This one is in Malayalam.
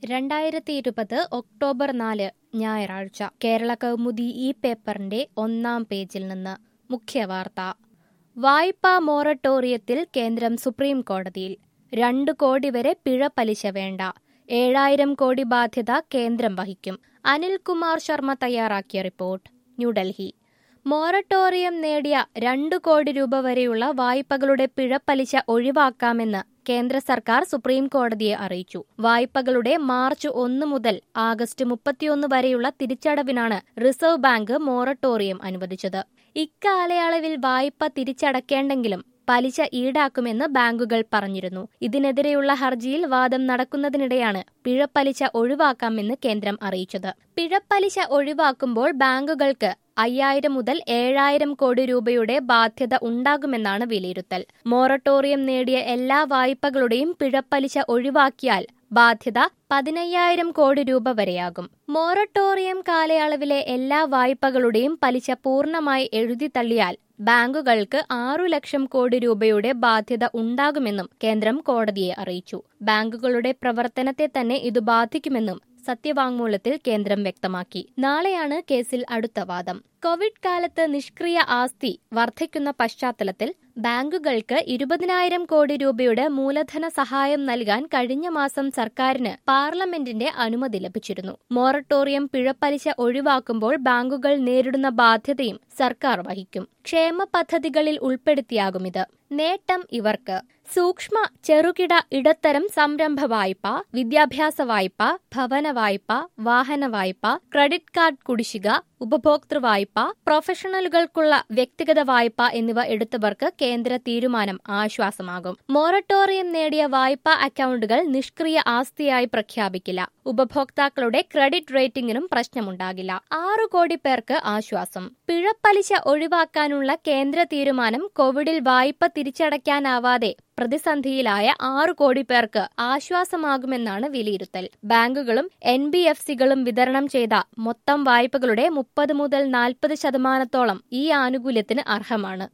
രണ്ടായിരത്തി ഇരുപത് ഒക്ടോബർ നാല് ഞായറാഴ്ച കേരള കൗമുദി ഈ പേപ്പറിന്റെ ഒന്നാം പേജിൽ നിന്ന് മുഖ്യവാർത്ത വായ്പാ മൊറട്ടോറിയത്തിൽ കേന്ദ്രം സുപ്രീം കോടതിയിൽ രണ്ട് കോടി വരെ പിഴ പലിശ വേണ്ട ഏഴായിരം കോടി ബാധ്യത കേന്ദ്രം വഹിക്കും അനിൽകുമാർ ശർമ്മ തയ്യാറാക്കിയ റിപ്പോർട്ട് ന്യൂഡൽഹി മൊറട്ടോറിയം നേടിയ രണ്ട് കോടി രൂപ വരെയുള്ള വായ്പകളുടെ പിഴപ്പലിശ ഒഴിവാക്കാമെന്ന് കേന്ദ്ര സർക്കാർ സുപ്രീം കോടതിയെ അറിയിച്ചു വായ്പകളുടെ മാർച്ച് ഒന്ന് മുതൽ ആഗസ്റ്റ് മുപ്പത്തിയൊന്ന് വരെയുള്ള തിരിച്ചടവിനാണ് റിസർവ് ബാങ്ക് മൊറട്ടോറിയം അനുവദിച്ചത് ഇക്കാലയളവിൽ വായ്പ തിരിച്ചടക്കേണ്ടെങ്കിലും പലിശ ഈടാക്കുമെന്ന് ബാങ്കുകൾ പറഞ്ഞിരുന്നു ഇതിനെതിരെയുള്ള ഹർജിയിൽ വാദം നടക്കുന്നതിനിടെയാണ് പിഴപ്പലിശ ഒഴിവാക്കാമെന്ന് കേന്ദ്രം അറിയിച്ചത് പിഴപ്പലിശ ഒഴിവാക്കുമ്പോൾ ബാങ്കുകൾക്ക് അയ്യായിരം മുതൽ ഏഴായിരം കോടി രൂപയുടെ ബാധ്യത ഉണ്ടാകുമെന്നാണ് വിലയിരുത്തൽ മൊറട്ടോറിയം നേടിയ എല്ലാ വായ്പകളുടെയും പിഴപ്പലിശ ഒഴിവാക്കിയാൽ ബാധ്യത പതിനയ്യായിരം കോടി രൂപ വരെയാകും മൊറട്ടോറിയം കാലയളവിലെ എല്ലാ വായ്പകളുടെയും പലിശ പൂർണ്ണമായി എഴുതി തള്ളിയാൽ ബാങ്കുകൾക്ക് ആറു ലക്ഷം കോടി രൂപയുടെ ബാധ്യത ഉണ്ടാകുമെന്നും കേന്ദ്രം കോടതിയെ അറിയിച്ചു ബാങ്കുകളുടെ പ്രവർത്തനത്തെ തന്നെ ഇത് ബാധിക്കുമെന്നും സത്യവാങ്മൂലത്തിൽ കേന്ദ്രം വ്യക്തമാക്കി നാളെയാണ് കേസിൽ അടുത്ത വാദം കോവിഡ് കാലത്ത് നിഷ്ക്രിയ ആസ്തി വർദ്ധിക്കുന്ന പശ്ചാത്തലത്തിൽ ബാങ്കുകൾക്ക് ഇരുപതിനായിരം കോടി രൂപയുടെ മൂലധന സഹായം നൽകാൻ കഴിഞ്ഞ മാസം സർക്കാരിന് പാർലമെന്റിന്റെ അനുമതി ലഭിച്ചിരുന്നു മൊറട്ടോറിയം പിഴപ്പലിശ ഒഴിവാക്കുമ്പോൾ ബാങ്കുകൾ നേരിടുന്ന ബാധ്യതയും സർക്കാർ വഹിക്കും ക്ഷേമ പദ്ധതികളിൽ ഉൾപ്പെടുത്തിയാകും ഇത് നേട്ടം ഇവർക്ക് സൂക്ഷ്മ ചെറുകിട ഇടത്തരം സംരംഭ വായ്പ വിദ്യാഭ്യാസ വായ്പ ഭവന വായ്പ വാഹന വായ്പ ക്രെഡിറ്റ് കാർഡ് കുടിശ്ശിക ഉപഭോക്തൃ വായ്പ പ്രൊഫഷണലുകൾക്കുള്ള വ്യക്തിഗത വായ്പ എന്നിവ എടുത്തവർക്ക് കേന്ദ്ര തീരുമാനം ആശ്വാസമാകും മൊറട്ടോറിയം നേടിയ വായ്പാ അക്കൗണ്ടുകൾ നിഷ്ക്രിയ ആസ്തിയായി പ്രഖ്യാപിക്കില്ല ഉപഭോക്താക്കളുടെ ക്രെഡിറ്റ് റേറ്റിംഗിനും പ്രശ്നമുണ്ടാകില്ല ആറു കോടി പേർക്ക് ആശ്വാസം പിഴപ്പലിശ ഒഴിവാക്കാനുള്ള കേന്ദ്ര തീരുമാനം കോവിഡിൽ വായ്പ തിരിച്ചടയ്ക്കാനാവാതെ പ്രതിസന്ധിയിലായ ആറു കോടി പേർക്ക് ആശ്വാസമാകുമെന്നാണ് വിലയിരുത്തൽ ബാങ്കുകളും എൻ ബി എഫ് സികളും വിതരണം ചെയ്ത മൊത്തം വായ്പകളുടെ മുപ്പത് മുതൽ നാൽപ്പത് ശതമാനത്തോളം ഈ ആനുകൂല്യത്തിന് അർഹമാണ്